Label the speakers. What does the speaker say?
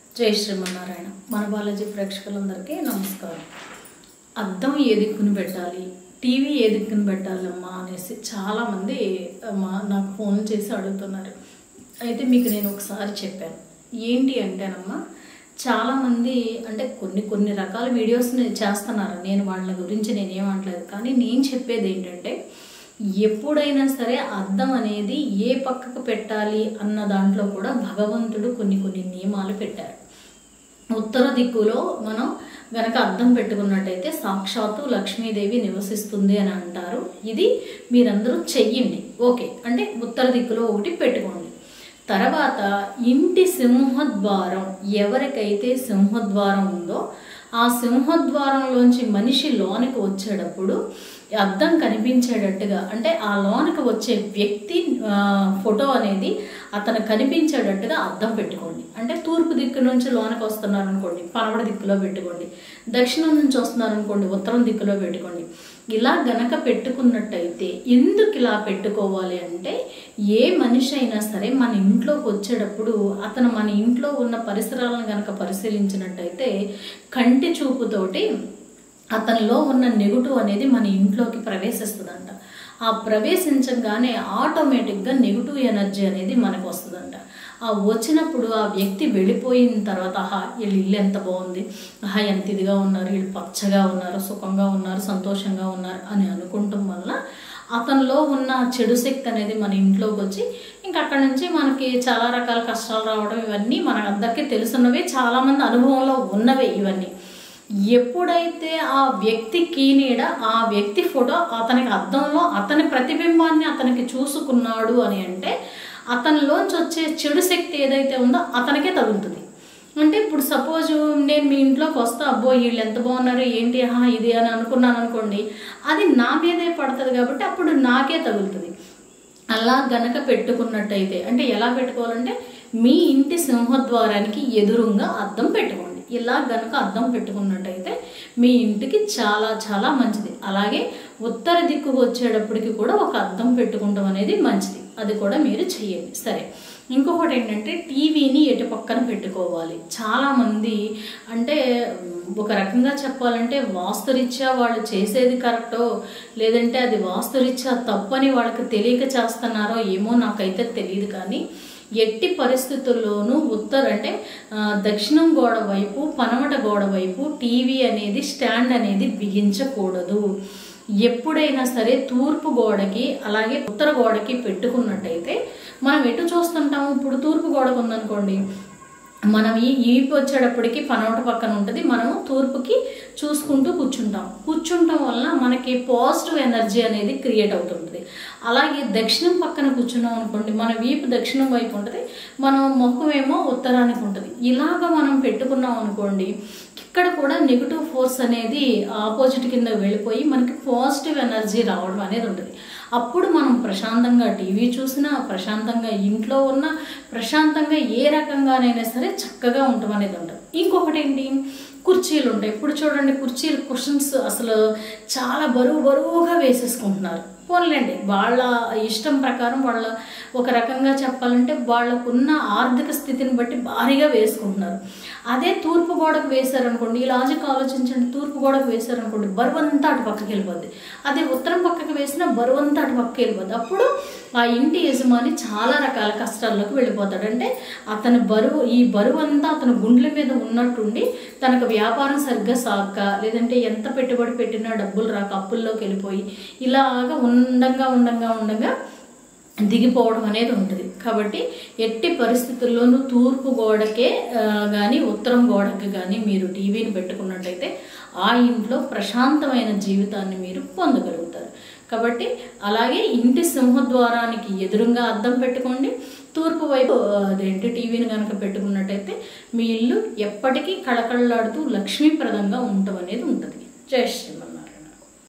Speaker 1: జై శ్రీమన్నారాయణ మన బాలాజీ ప్రేక్షకులందరికీ నమస్కారం అద్దం ఏ దిక్కును పెట్టాలి టీవీ ఏ దిక్కును పెట్టాలమ్మా అనేసి చాలామంది మా నాకు ఫోన్ చేసి అడుగుతున్నారు అయితే మీకు నేను ఒకసారి చెప్పాను ఏంటి అంటేనమ్మా చాలామంది అంటే కొన్ని కొన్ని రకాల వీడియోస్ని చేస్తున్నారు నేను వాళ్ళ గురించి నేనేమంటలేదు కానీ నేను చెప్పేది ఏంటంటే ఎప్పుడైనా సరే అద్దం అనేది ఏ పక్కకు పెట్టాలి అన్న దాంట్లో కూడా భగవంతుడు కొన్ని కొన్ని నియమాలు పెట్టాడు ఉత్తర దిక్కులో మనం గనక అద్దం పెట్టుకున్నట్టయితే సాక్షాత్తు లక్ష్మీదేవి నివసిస్తుంది అని అంటారు ఇది మీరందరూ చెయ్యండి ఓకే అంటే ఉత్తర దిక్కులో ఒకటి పెట్టుకోండి తర్వాత ఇంటి సింహద్వారం ఎవరికైతే సింహద్వారం ఉందో ఆ సింహద్వారంలోంచి మనిషి లోనికి వచ్చేటప్పుడు అద్దం కనిపించేటట్టుగా అంటే ఆ లోనికి వచ్చే వ్యక్తి ఆ, ఫోటో అనేది అతను కనిపించేటట్టుగా అద్దం పెట్టుకోండి అంటే తూర్పు దిక్కు నుంచి లోనికి వస్తున్నారు అనుకోండి పనవడ దిక్కులో పెట్టుకోండి దక్షిణం నుంచి వస్తున్నారు అనుకోండి ఉత్తరం దిక్కులో పెట్టుకోండి ఇలా గనక పెట్టుకున్నట్టయితే ఎందుకు ఇలా పెట్టుకోవాలి అంటే ఏ మనిషి అయినా సరే మన ఇంట్లోకి వచ్చేటప్పుడు అతను మన ఇంట్లో ఉన్న పరిసరాలను గనక పరిశీలించినట్టయితే కంటి చూపుతోటి అతనిలో ఉన్న నెగుటివ్ అనేది మన ఇంట్లోకి ప్రవేశిస్తుందంట ఆ ప్రవేశించగానే ఆటోమేటిక్గా నెగిటివ్ ఎనర్జీ అనేది మనకు వస్తుందంట ఆ వచ్చినప్పుడు ఆ వ్యక్తి వెళ్ళిపోయిన తర్వాత ఆహా వీళ్ళు ఇల్లు ఎంత బాగుంది ఆహా ఎంత ఇదిగా ఉన్నారు వీళ్ళు పచ్చగా ఉన్నారు సుఖంగా ఉన్నారు సంతోషంగా ఉన్నారు అని అనుకుంటాం వల్ల అతనిలో ఉన్న చెడు శక్తి అనేది మన ఇంట్లోకి వచ్చి ఇంకా అక్కడ నుంచి మనకి చాలా రకాల కష్టాలు రావడం ఇవన్నీ మన అందరికీ తెలుసున్నవే చాలామంది అనుభవంలో ఉన్నవే ఇవన్నీ ఎప్పుడైతే ఆ వ్యక్తి కీనీడ ఆ వ్యక్తి ఫోటో అతనికి అద్దంలో అతని ప్రతిబింబాన్ని అతనికి చూసుకున్నాడు అని అంటే అతనిలోంచి వచ్చే చెడు శక్తి ఏదైతే ఉందో అతనికే తగులుతుంది అంటే ఇప్పుడు సపోజ్ నేను మీ ఇంట్లోకి వస్తా అబ్బో వీళ్ళు ఎంత బాగున్నారు ఏంటి ఆహా ఇది అని అనుకున్నాను అనుకోండి అది నా మీదే పడుతుంది కాబట్టి అప్పుడు నాకే తగులుతుంది అలా గనక పెట్టుకున్నట్టయితే అంటే ఎలా పెట్టుకోవాలంటే మీ ఇంటి సింహద్వారానికి ఎదురుగా అద్దం పెట్టుకోండి ఇలా గనక అద్దం పెట్టుకున్నట్టయితే మీ ఇంటికి చాలా చాలా మంచిది అలాగే ఉత్తర దిక్కుకు వచ్చేటప్పటికి కూడా ఒక అద్దం పెట్టుకుంటాం అనేది మంచిది అది కూడా మీరు చెయ్యండి సరే ఇంకొకటి ఏంటంటే టీవీని ఎటు పక్కన పెట్టుకోవాలి చాలామంది అంటే ఒక రకంగా చెప్పాలంటే వాస్తురీత్యా వాళ్ళు చేసేది కరెక్టో లేదంటే అది వాస్తురీత్యా తప్పని వాళ్ళకి తెలియక చేస్తున్నారో ఏమో నాకైతే తెలియదు కానీ ఎట్టి పరిస్థితుల్లోనూ ఉత్తర అంటే ఆ, దక్షిణం గోడ వైపు పనమట గోడ వైపు టీవీ అనేది స్టాండ్ అనేది బిగించకూడదు ఎప్పుడైనా సరే తూర్పు గోడకి అలాగే ఉత్తర గోడకి పెట్టుకున్నట్టయితే మనం ఎటు చూస్తుంటాము ఇప్పుడు తూర్పు గోడకు ఉందనుకోండి మనం ఈ ఈపు వచ్చేటప్పటికి పనవట పక్కన ఉంటుంది మనము తూర్పుకి చూసుకుంటూ కూర్చుంటాం కూర్చుంటాం వలన మనకి పాజిటివ్ ఎనర్జీ అనేది క్రియేట్ అవుతుంటుంది అలాగే దక్షిణం పక్కన కూర్చున్నాం అనుకోండి మన వీపు దక్షిణం వైపు ఉంటుంది మనం ముఖం ఏమో ఉత్తరానికి ఉంటుంది ఇలాగ మనం పెట్టుకున్నాం అనుకోండి ఇక్కడ కూడా నెగిటివ్ ఫోర్స్ అనేది ఆపోజిట్ కింద వెళ్ళిపోయి మనకి పాజిటివ్ ఎనర్జీ రావడం అనేది ఉంటుంది అప్పుడు మనం ప్రశాంతంగా టీవీ చూసినా ప్రశాంతంగా ఇంట్లో ఉన్న ప్రశాంతంగా ఏ రకంగానైనా సరే చక్కగా ఉండటం అనేది ఉంటుంది ఇంకొకటి ఏంటి కుర్చీలు ఉంటాయి ఇప్పుడు చూడండి కుర్చీలు కుషన్స్ అసలు చాలా బరువు బరువుగా వేసేసుకుంటున్నారు పోన్లేండి వాళ్ళ ఇష్టం ప్రకారం వాళ్ళ ఒక రకంగా చెప్పాలంటే వాళ్ళకున్న ఆర్థిక స్థితిని బట్టి భారీగా వేసుకుంటున్నారు అదే తూర్పు గోడకు వేశారనుకోండి ఈ లాజిక్ ఆలోచించండి తూర్పు గోడకు వేశారనుకోండి బరువు అంతా అటు పక్కకి వెళ్ళిపోద్ది అదే ఉత్తరం పక్కకి వేసినా బరువు అంతా అటు పక్కకి వెళ్ళిపోద్ది అప్పుడు ఆ ఇంటి యజమాని చాలా రకాల కష్టాల్లోకి వెళ్ళిపోతాడు అంటే అతని బరువు ఈ బరువు అంతా అతని గుండెల మీద ఉన్నట్టుండి తనకు వ్యాపారం సరిగ్గా సాక్క లేదంటే ఎంత పెట్టుబడి పెట్టినా డబ్బులు రాక అప్పుల్లోకి వెళ్ళిపోయి ఇలాగా ఉండంగా ఉండంగా ఉండంగా దిగిపోవడం అనేది ఉంటుంది కాబట్టి ఎట్టి పరిస్థితుల్లోనూ తూర్పు గోడకే కానీ ఉత్తరం గోడకి కానీ మీరు టీవీని పెట్టుకున్నట్టయితే ఆ ఇంట్లో ప్రశాంతమైన జీవితాన్ని మీరు పొందగలుగుతారు కాబట్టి అలాగే ఇంటి సింహద్వారానికి ఎదురుగా అద్దం పెట్టుకోండి తూర్పు వైపు ఆ, అదేంటి టీవీని కనుక పెట్టుకున్నట్టయితే మీ ఇల్లు ఎప్పటికీ కళకళలాడుతూ లక్ష్మీప్రదంగా ఉండటం అనేది ఉంటుంది జై శ్రీమన్